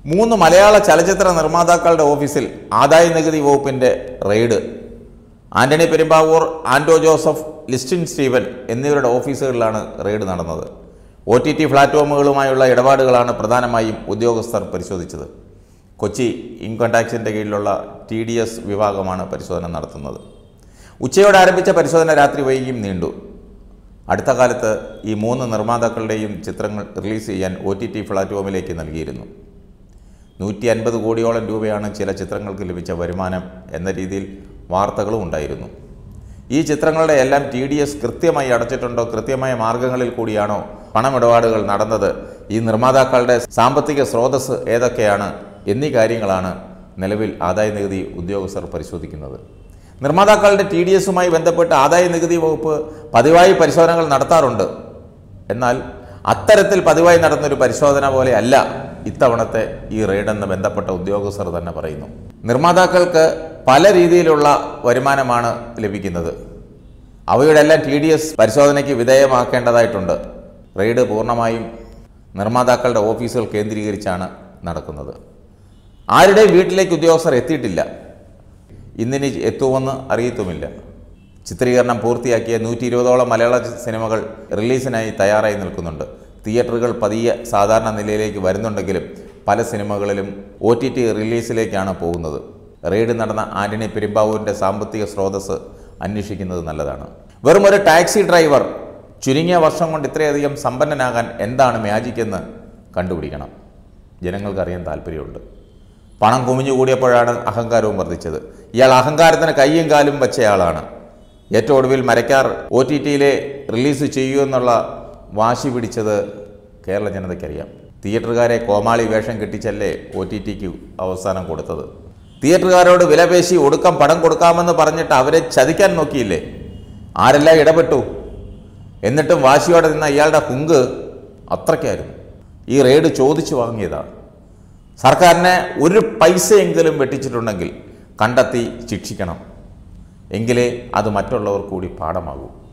മൂന്ന് മലയാള ചലച്ചിത്ര നിർമ്മാതാക്കളുടെ ഓഫീസിൽ ആദായ നികുതി വകുപ്പിന്റെ റെയ്ഡ് ആന്റണി പെരുമ്പാവൂർ ആൻഡോ ജോസഫ് ലിസ്റ്റിൻ സ്റ്റീവൻ എന്നിവരുടെ ഓഫീസുകളിലാണ് റെയ്ഡ് നടന്നത് ഒ ടി ടി പ്ലാറ്റ്ഫോമുകളുമായുള്ള ഇടപാടുകളാണ് പ്രധാനമായും ഉദ്യോഗസ്ഥർ പരിശോധിച്ചത് കൊച്ചി ഇൻകം ടാക്സിൻ്റെ കീഴിലുള്ള ടി ഡി എസ് വിഭാഗമാണ് പരിശോധന നടത്തുന്നത് ഉച്ചയോടെ ആരംഭിച്ച പരിശോധന രാത്രി വൈകിയും നീണ്ടു അടുത്ത കാലത്ത് ഈ മൂന്ന് നിർമ്മാതാക്കളുടെയും ചിത്രങ്ങൾ റിലീസ് ചെയ്യാൻ ഒ ടി ടി പ്ലാറ്റ്ഫോമിലേക്ക് നൽകിയിരുന്നു നൂറ്റി അൻപത് കോടിയോളം രൂപയാണ് ചില ചിത്രങ്ങൾക്ക് ലഭിച്ച വരുമാനം എന്ന രീതിയിൽ വാർത്തകളും ഉണ്ടായിരുന്നു ഈ ചിത്രങ്ങളുടെ എല്ലാം ടി ഡി എസ് കൃത്യമായി അടച്ചിട്ടുണ്ടോ കൃത്യമായ മാർഗങ്ങളിൽ കൂടിയാണോ പണമിടപാടുകൾ നടന്നത് ഈ നിർമ്മാതാക്കളുടെ സാമ്പത്തിക സ്രോതസ് ഏതൊക്കെയാണ് എന്നീ കാര്യങ്ങളാണ് നിലവിൽ ആദായ നികുതി ഉദ്യോഗസ്ഥർ പരിശോധിക്കുന്നത് നിർമ്മാതാക്കളുടെ ടി ഡി എസുമായി ബന്ധപ്പെട്ട് ആദായ നികുതി വകുപ്പ് പതിവായി പരിശോധനകൾ നടത്താറുണ്ട് എന്നാൽ അത്തരത്തിൽ പതിവായി നടന്നൊരു പരിശോധന പോലെ അല്ല ഇത്തവണത്തെ ഈ റെയ്ഡെന്ന് ബന്ധപ്പെട്ട ഉദ്യോഗസ്ഥർ തന്നെ പറയുന്നു നിർമ്മാതാക്കൾക്ക് പല രീതിയിലുള്ള വരുമാനമാണ് ലഭിക്കുന്നത് അവയുടെ എല്ലാം ടി ഡി എസ് പരിശോധനയ്ക്ക് വിധേയമാക്കേണ്ടതായിട്ടുണ്ട് റെയ്ഡ് പൂർണ്ണമായും നിർമ്മാതാക്കളുടെ ഓഫീസുകൾ കേന്ദ്രീകരിച്ചാണ് നടക്കുന്നത് ആരുടെയും വീട്ടിലേക്ക് ഉദ്യോഗസ്ഥർ എത്തിയിട്ടില്ല ഇന്നിനി എത്തുമെന്ന് അറിയത്തുമില്ല ചിത്രീകരണം പൂർത്തിയാക്കിയ നൂറ്റി ഇരുപതോളം മലയാള സിനിമകൾ റിലീസിനായി തയ്യാറായി നിൽക്കുന്നുണ്ട് തിയേറ്ററുകൾ പതിയെ സാധാരണ നിലയിലേക്ക് വരുന്നുണ്ടെങ്കിലും പല സിനിമകളിലും ഒ ടി ടി റിലീസിലേക്കാണ് പോകുന്നത് റെയ്ഡ് നടന്ന ആന്റണി പെരുമ്പാവൂരിൻ്റെ സാമ്പത്തിക സ്രോതസ് അന്വേഷിക്കുന്നത് നല്ലതാണ് വെറും ഒരു ടാക്സി ഡ്രൈവർ ചുരുങ്ങിയ വർഷം കൊണ്ട് ഇത്രയധികം സമ്പന്നനാകാൻ എന്താണ് മാജിക്കെന്ന് കണ്ടുപിടിക്കണം ജനങ്ങൾക്കറിയാൻ താല്പര്യമുണ്ട് പണം കുമിഞ്ഞു കൂടിയപ്പോഴാണ് അഹങ്കാരവും വർദ്ധിച്ചത് ഇയാൾ അഹങ്കാരത്തിന് കയ്യും കാലും വെച്ചയാളാണ് ഏറ്റവും ഒടുവിൽ മരക്കാർ ഒ ടി ടിയിലെ റിലീസ് ചെയ്യൂ എന്നുള്ള വാശി പിടിച്ചത് കേരള ജനതയ്ക്കറിയാം തിയേറ്ററുകാരെ കോമാളി വേഷം കെട്ടിച്ചല്ലേ ഒ ടി ടിക്ക് അവസാനം കൊടുത്തത് തിയേറ്ററുകാരോട് വിലപേശി ഒടുക്കം പണം കൊടുക്കാമെന്ന് പറഞ്ഞിട്ട് അവരെ ചതിക്കാൻ നോക്കിയില്ലേ ആരെല്ലാം ഇടപെട്ടു എന്നിട്ടും വാശിയോടെ നിന്ന ഇയാളുടെ ഹുങ്ക് അത്രയ്ക്കായിരുന്നു ഈ റെയ്ഡ് ചോദിച്ചു വാങ്ങിയതാണ് സർക്കാരിനെ ഒരു പൈസയെങ്കിലും വെട്ടിച്ചിട്ടുണ്ടെങ്കിൽ കണ്ടെത്തി ശിക്ഷിക്കണം എങ്കിലേ അത് മറ്റുള്ളവർ കൂടി പാഠമാകൂ